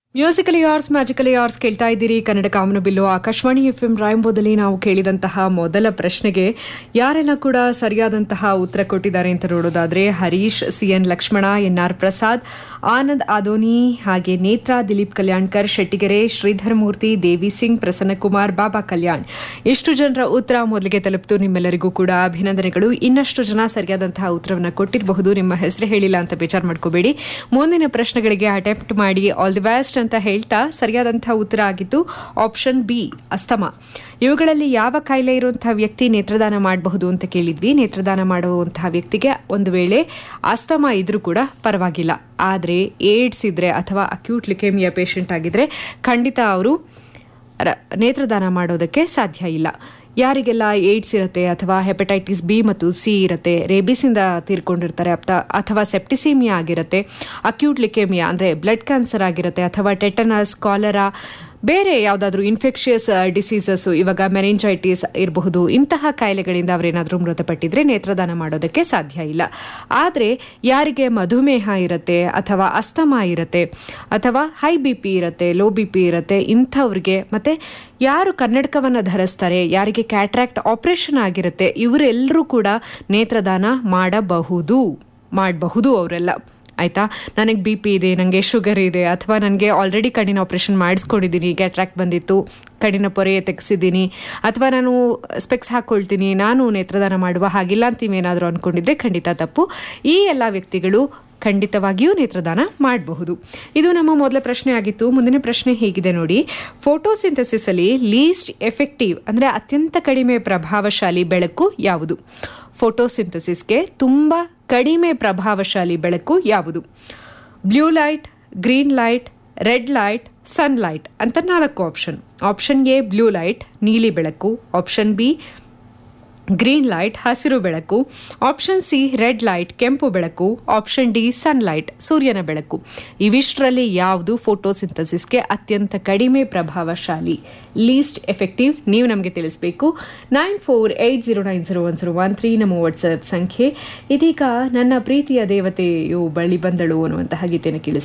musically hours magically hours ಕೇಳ್ತಾ ಇದ್ದೀರಿ ಕನ್ನಡ ಕಾಮನ ಬಿಲ್ಲು ಆಕಾಶವಾಣಿ ಎಫ್ ಎಂ ರಾಯಂಬೋದಲ್ಲಿ ನಾವು ಕೇಳಿದಂತಹ ಮೊದಲ ಪ್ರಶ್ನೆಗೆ ಯಾರೆಲ್ಲ ಕೂಡ ಸರಿಯಾದಂತಹ ಉತ್ತರ ಕೊಟ್ಟಿದ್ದಾರೆ ಅಂತ ನೋಡೋದಾದ್ರೆ ಹರೀಶ್ ಸಿಎನ್ ಲಕ್ಷ್ಮಣ ಎನ್ಆರ್ ಪ್ರಸಾದ್ ಆನಂದ್ ಆದೋನಿ ಹಾಗೆ ನೇತ್ರಾ ದಿಲೀಪ್ ಕಲ್ಯಾಣ್ಕರ್ ಶೆಟ್ಟಿಗೆರೆ ಶ್ರೀಧರ್ ಮೂರ್ತಿ ದೇವಿ ಸಿಂಗ್ ಪ್ರಸನ್ನಕುಮಾರ್ ಬಾಬಾ ಕಲ್ಯಾಣ್ ಇಷ್ಟು ಜನರ ಉತ್ತರ ಮೊದಲಿಗೆ ತಲುಪಿತು ನಿಮ್ಮೆಲ್ಲರಿಗೂ ಕೂಡ ಅಭಿನಂದನೆಗಳು ಇನ್ನಷ್ಟು ಜನ ಸರಿಯಾದಂತಹ ಉತ್ತರವನ್ನು ಕೊಟ್ಟಿರಬಹುದು ನಿಮ್ಮ ಹೆಸರು ಹೇಳಿಲ್ಲ ಅಂತ ಬೇಜಾರು ಮಾಡ್ಕೋಬೇಡಿ ಮುಂದಿನ ಪ್ರಶ್ನೆಗಳಿಗೆ ಅಟೆಂಪ್ಟ್ ಮಾಡಿ ಆಲ್ ದಿ ಬೆಸ್ಟ್ ಅಂತ ಹೇಳ್ತಾ ಸರಿಯಾದಂತಹ ಉತ್ತರ ಆಗಿದ್ದು ಆಪ್ಷನ್ ಬಿ ಅಸ್ತಮ ಇವುಗಳಲ್ಲಿ ಯಾವ ಕಾಯಿಲೆ ಇರುವಂತಹ ವ್ಯಕ್ತಿ ನೇತ್ರದಾನ ಮಾಡಬಹುದು ಅಂತ ಕೇಳಿದ್ವಿ ನೇತ್ರದಾನ ಮಾಡುವಂತಹ ವ್ಯಕ್ತಿಗೆ ಒಂದು ವೇಳೆ ಅಸ್ತಮ ಇದ್ರೂ ಕೂಡ ಪರವಾಗಿಲ್ಲ ಆದರೆ ಏಡ್ಸ್ ಇದ್ರೆ ಅಥವಾ ಅಕ್ಯೂಟ್ ಲಿಕೇಮಿಯಾ ಪೇಷಂಟ್ ಆಗಿದ್ರೆ ಖಂಡಿತ ಅವರು ರ- ನೇತ್ರದಾನ ಮಾಡೋದಕ್ಕೆ ಸಾಧ್ಯ ಇಲ್ಲ ಯಾರಿಗೆಲ್ಲ ಏಡ್ಸ್ ಇರುತ್ತೆ ಅಥವಾ ಹೆಪಟೈಟಿಸ್ ಬಿ ಮತ್ತು ಸಿ ಇರುತ್ತೆ ರೇಬಿಸಿಂದ ತೀರ್ಕೊಂಡಿರ್ತಾರೆ ಅಪ್ತ- ಅಥವಾ ಸೆಪ್ಟಿಸೀಮಿಯಾ ಆಗಿರುತ್ತೆ ಅಕ್ಯೂಟ್ ಲಿಕೇಮಿಯಾ ಅಂದರೆ ಬ್ಲಡ್ ಕ್ಯಾನ್ಸರ್ ಆಗಿರುತ್ತೆ ಅಥವಾ ಟೆಟನಸ್ ಕಾಲರಾ ಬೇರೆ ಯಾವುದಾದ್ರೂ ಇನ್ಫೆಕ್ಷಿಯಸ್ ಡಿಸೀಸಸ್ ಇವಾಗ ಮೆರಿಂಜೈಟಿಸ್ ಇರಬಹುದು ಇಂತಹ ಕಾಯಿಲೆಗಳಿಂದ ಅವರೇನಾದರೂ ಮೃತಪಟ್ಟಿದ್ರೆ ನೇತ್ರದಾನ ಮಾಡೋದಕ್ಕೆ ಸಾಧ್ಯ ಇಲ್ಲ ಆದರೆ ಯಾರಿಗೆ ಮಧುಮೇಹ ಇರುತ್ತೆ ಅಥವಾ ಅಸ್ತಮಾ ಇರುತ್ತೆ ಅಥವಾ ಹೈ ಬಿ ಪಿ ಇರುತ್ತೆ ಲೋ ಬಿ ಪಿ ಇರುತ್ತೆ ಇಂಥವ್ರಿಗೆ ಮತ್ತೆ ಯಾರು ಕನ್ನಡಕವನ್ನು ಧರಿಸ್ತಾರೆ ಯಾರಿಗೆ ಕ್ಯಾಟ್ರಾಕ್ಟ್ ಆಪರೇಷನ್ ಆಗಿರುತ್ತೆ ಇವರೆಲ್ಲರೂ ಕೂಡ ನೇತ್ರದಾನ ಮಾಡಬಹುದು ಮಾಡಬಹುದು ಅವರೆಲ್ಲ ಆಯ್ತಾ ನನಗೆ ಬಿ ಪಿ ಇದೆ ನನಗೆ ಶುಗರ್ ಇದೆ ಅಥವಾ ನನಗೆ ಆಲ್ರೆಡಿ ಕಣ್ಣಿನ ಆಪರೇಷನ್ ಮಾಡಿಸ್ಕೊಂಡಿದ್ದೀನಿ ಕ್ಯಾಟ್ರಾಕ್ಟ್ ಬಂದಿತ್ತು ಕಣ್ಣಿನ ಪೊರೆ ತೆಗೆಸಿದ್ದೀನಿ ಅಥವಾ ನಾನು ಸ್ಪೆಕ್ಸ್ ಹಾಕ್ಕೊಳ್ತೀನಿ ನಾನು ನೇತ್ರದಾನ ಮಾಡುವ ಹಾಗಿಲ್ಲ ಅಂತ ನೀವೇನಾದರೂ ಅಂದ್ಕೊಂಡಿದ್ರೆ ಖಂಡಿತ ತಪ್ಪು ಈ ಎಲ್ಲ ವ್ಯಕ್ತಿಗಳು ಖಂಡಿತವಾಗಿಯೂ ನೇತ್ರದಾನ ಮಾಡಬಹುದು ಇದು ನಮ್ಮ ಮೊದಲ ಪ್ರಶ್ನೆ ಆಗಿತ್ತು ಮುಂದಿನ ಪ್ರಶ್ನೆ ಹೇಗಿದೆ ನೋಡಿ ಫೋಟೋಸಿಂಥಸಿಸ್ ಅಲ್ಲಿ ಲೀಸ್ಟ್ ಎಫೆಕ್ಟಿವ್ ಅಂದರೆ ಅತ್ಯಂತ ಕಡಿಮೆ ಪ್ರಭಾವಶಾಲಿ ಬೆಳಕು ಯಾವುದು ಫೋಟೋಸಿಂಥಸಿಸ್ಗೆ ತುಂಬ ಕಡಿಮೆ ಪ್ರಭಾವಶಾಲಿ ಬೆಳಕು ಯಾವುದು blue light green light red light sunlight ಅಂತ ನಾಲ್ಕು option option A blue light ನೀಲಿ ಬೆಳಕು ಆಪ್ಷನ್ ಬಿ ಗ್ರೀನ್ ಲೈಟ್ ಹಸಿರು ಬೆಳಕು ಆಪ್ಷನ್ ಸಿ ರೆಡ್ ಲೈಟ್ ಕೆಂಪು ಬೆಳಕು ಆಪ್ಷನ್ ಡಿ ಸನ್ಲೈಟ್ ಸೂರ್ಯನ ಬೆಳಕು ಇವಿಷ್ಟರಲ್ಲಿ ಯಾವುದು ಫೋಟೋಸಿಂಥಸಿಸ್ಗೆ ಅತ್ಯಂತ ಕಡಿಮೆ ಪ್ರಭಾವಶಾಲಿ ಲೀಸ್ಟ್ ಎಫೆಕ್ಟಿವ್ ನೀವು ನಮಗೆ ತಿಳಿಸಬೇಕು nine four eight zero nine zero one zero one three ನಮ್ಮ ವಾಟ್ಸ್ಆಪ್ ಸಂಖ್ಯೆ ಇದೀಗ ನನ್ನ ಪ್ರೀತಿಯ ದೇವತೆಯು ಬಳಿ ಬಂದಳು ಅನ್ನುವಂತಹ ಗೀತೆಯನ್ನು ಕೇಳಿಸ್ತಾ